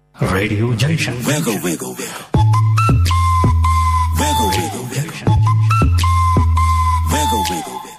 Radio Junction. Wiggle, wiggle, wiggle. Wiggle, wiggle, wiggle. Wiggle, wiggle, wiggle.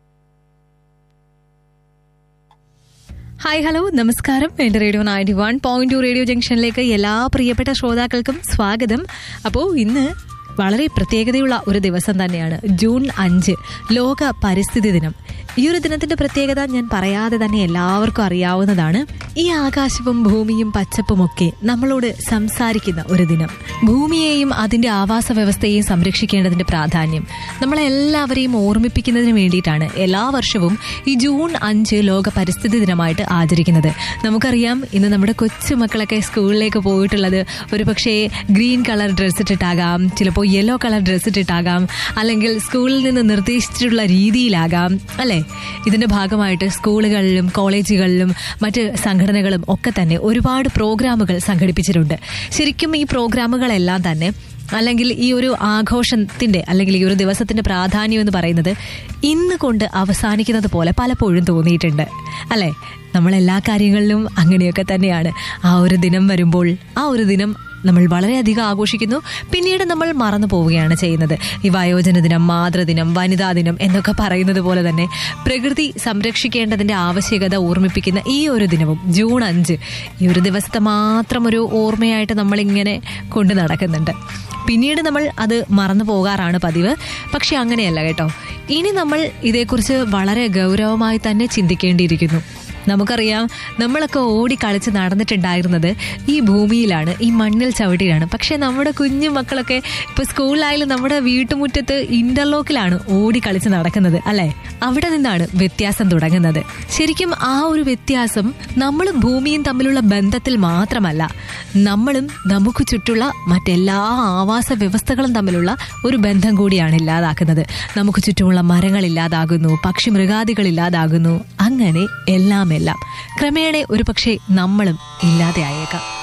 Hi hello നമസ്കാരം എൻ്റെ radio ninety one point two radio ജംഗ്ഷനിലേക്ക് എല്ലാ പ്രിയപ്പെട്ട ശ്രോതാക്കൾക്കും സ്വാഗതം അപ്പോൾ ഇന്ന് വളരെ പ്രത്യേകതയുള്ള ഒരു ദിവസം തന്നെയാണ് ജൂൺ അഞ്ച് ലോക പരിസ്ഥിതി ദിനം ഈ ഒരു ദിനത്തിന്റെ പ്രത്യേകത ഞാൻ പറയാതെ തന്നെ എല്ലാവർക്കും അറിയാവുന്നതാണ് ഈ ആകാശവും ഭൂമിയും പച്ചപ്പും ഒക്കെ നമ്മളോട് സംസാരിക്കുന്ന ഒരു ദിനം ഭൂമിയെയും അതിന്റെ ആവാസ വ്യവസ്ഥയെയും സംരക്ഷിക്കേണ്ടതിന്റെ പ്രാധാന്യം നമ്മളെല്ലാവരെയും ഓർമ്മിപ്പിക്കുന്നതിന് വേണ്ടിയിട്ടാണ് എല്ലാ വർഷവും ഈ ജൂൺ അഞ്ച് ലോക പരിസ്ഥിതി ദിനമായിട്ട് ആചരിക്കുന്നത് നമുക്കറിയാം ഇന്ന് നമ്മുടെ കൊച്ചുമക്കളൊക്കെ സ്കൂളിലേക്ക് പോയിട്ടുള്ളത് ഒരു പക്ഷേ ഗ്രീൻ കളർ ഡ്രസ്സ് ഇട്ടിട്ടാകാം ചിലപ്പോൾ യെല്ലോ കളർ ഡ്രസ്സ് ഇട്ടിട്ടാകാം അല്ലെങ്കിൽ സ്കൂളിൽ നിന്ന് നിർദ്ദേശിച്ചിട്ടുള്ള രീതിയിലാകാം അല്ലെ ഇതിന്റെ ഭാഗമായിട്ട് സ്കൂളുകളിലും കോളേജുകളിലും മറ്റ് സംഘടനകളും ഒക്കെ തന്നെ ഒരുപാട് പ്രോഗ്രാമുകൾ സംഘടിപ്പിച്ചിട്ടുണ്ട് ശരിക്കും ഈ പ്രോഗ്രാമുകളെല്ലാം തന്നെ അല്ലെങ്കിൽ ഈ ഒരു ആഘോഷത്തിന്റെ അല്ലെങ്കിൽ ഈ ഒരു ദിവസത്തിന്റെ പ്രാധാന്യം എന്ന് പറയുന്നത് ഇന്ന് കൊണ്ട് അവസാനിക്കുന്നത് പോലെ പലപ്പോഴും തോന്നിയിട്ടുണ്ട് അല്ലെ നമ്മൾ എല്ലാ കാര്യങ്ങളിലും അങ്ങനെയൊക്കെ തന്നെയാണ് ആ ഒരു ദിനം വരുമ്പോൾ ആ ഒരു ദിനം നമ്മൾ വളരെയധികം ആഘോഷിക്കുന്നു പിന്നീട് നമ്മൾ മറന്നു പോവുകയാണ് ചെയ്യുന്നത് ഈ വയോജന ദിനം മാതൃദിനം വനിതാ ദിനം എന്നൊക്കെ പറയുന്നത് പോലെ തന്നെ പ്രകൃതി സംരക്ഷിക്കേണ്ടതിന്റെ ആവശ്യകത ഓർമ്മിപ്പിക്കുന്ന ഈ ഒരു ദിനവും ജൂൺ അഞ്ച് ഈ ഒരു ദിവസത്തെ മാത്രം ഒരു ഓർമ്മയായിട്ട് നമ്മളിങ്ങനെ കൊണ്ടു നടക്കുന്നുണ്ട് പിന്നീട് നമ്മൾ അത് മറന്നു പോകാറാണ് പതിവ് പക്ഷെ അങ്ങനെയല്ല കേട്ടോ ഇനി നമ്മൾ ഇതേക്കുറിച്ച് വളരെ ഗൗരവമായി തന്നെ ചിന്തിക്കേണ്ടിയിരിക്കുന്നു നമുക്കറിയാം നമ്മളൊക്കെ ഓടി കളിച്ച് നടന്നിട്ടുണ്ടായിരുന്നത് ഈ ഭൂമിയിലാണ് ഈ മണ്ണിൽ ചവിട്ടിയിലാണ് പക്ഷെ നമ്മുടെ കുഞ്ഞു മക്കളൊക്കെ ഇപ്പൊ സ്കൂളിലായാലും നമ്മുടെ വീട്ടുമുറ്റത്ത് ഇന്റർലോക്കിലാണ് ഓടി കളിച്ച് നടക്കുന്നത് അല്ലെ അവിടെ നിന്നാണ് വ്യത്യാസം തുടങ്ങുന്നത് ശരിക്കും ആ ഒരു വ്യത്യാസം നമ്മളും ഭൂമിയും തമ്മിലുള്ള ബന്ധത്തിൽ മാത്രമല്ല നമ്മളും നമുക്ക് ചുറ്റുള്ള മറ്റെല്ലാ ആവാസ വ്യവസ്ഥകളും തമ്മിലുള്ള ഒരു ബന്ധം കൂടിയാണ് ഇല്ലാതാക്കുന്നത് നമുക്ക് ചുറ്റുമുള്ള മരങ്ങൾ ഇല്ലാതാകുന്നു പക്ഷി മൃഗാദികൾ ഇല്ലാതാകുന്നു അങ്ങനെ എല്ലാം എല്ലാം ക്രമേണ ഒരു പക്ഷേ നമ്മളും ഇല്ലാതെ ആയേക്കാം